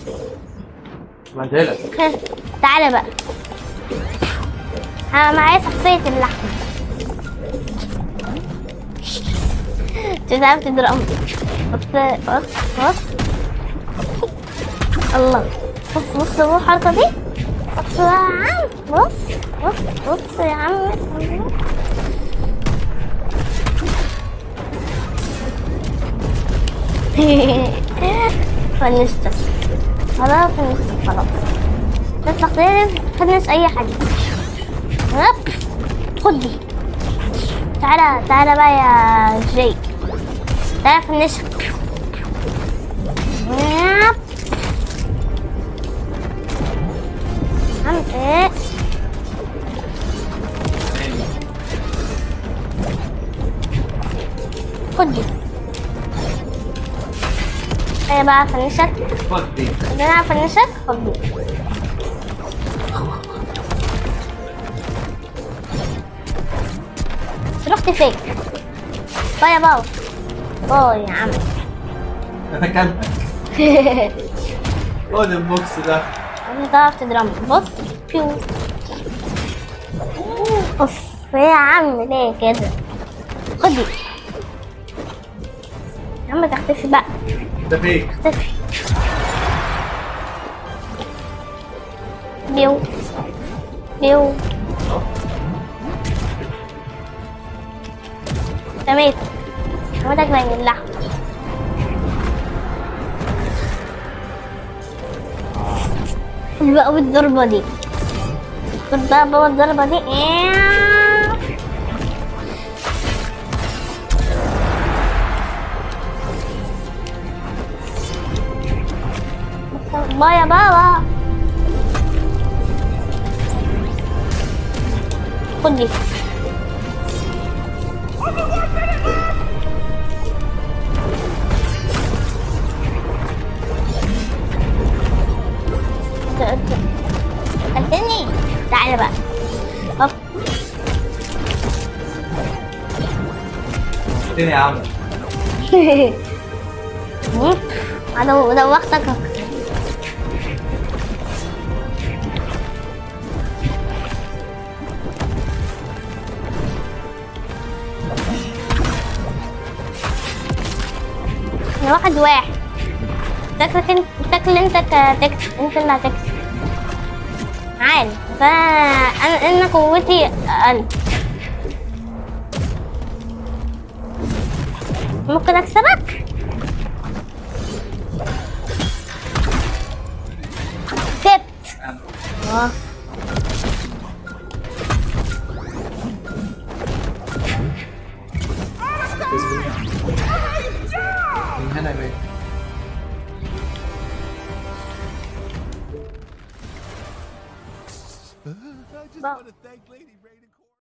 مدهلك ها، تعالى بقى انا معايا شخصية اللحمة انت تعرف تضرب بص بص بص الله بص بص هو الحركة دي بص يا عم بص بص بص يا عم فنشتك خلاص فنشتك خلاص بس الشخصية دي فنش أي حاجة هب خد دي تعالى تعالى بقى يا جاي تعالى فنشك هب. عم ايه خد دي ايه بقى فنشك خد دي انا فنشك خد دي رحت فين؟ باي يا بابا باي يا عم انا كلبك خد البوكس ده انت تعرف تضرب بص بيو اوف يا عم ليه كده خد دي يا عم تختفي بقى ده فيك اختفي بيو بيو رميتك رميتك زي اللحم خد بقى بالضربة دي خد بقى بابا الضربة دي إيه. باي يا بابا خد دي قتلني تعالى بقى هوب تاني يا عم هوب. انا دوختك اكتر يا واحد واحد تاكلك انت تاكل انت ك- تكسب انت اللي هتكسب عادي فانا انا قوتي اقل ممكن اكسبك كسبت اه من هنا يا بيه I just Well- want to thank Lady Ray.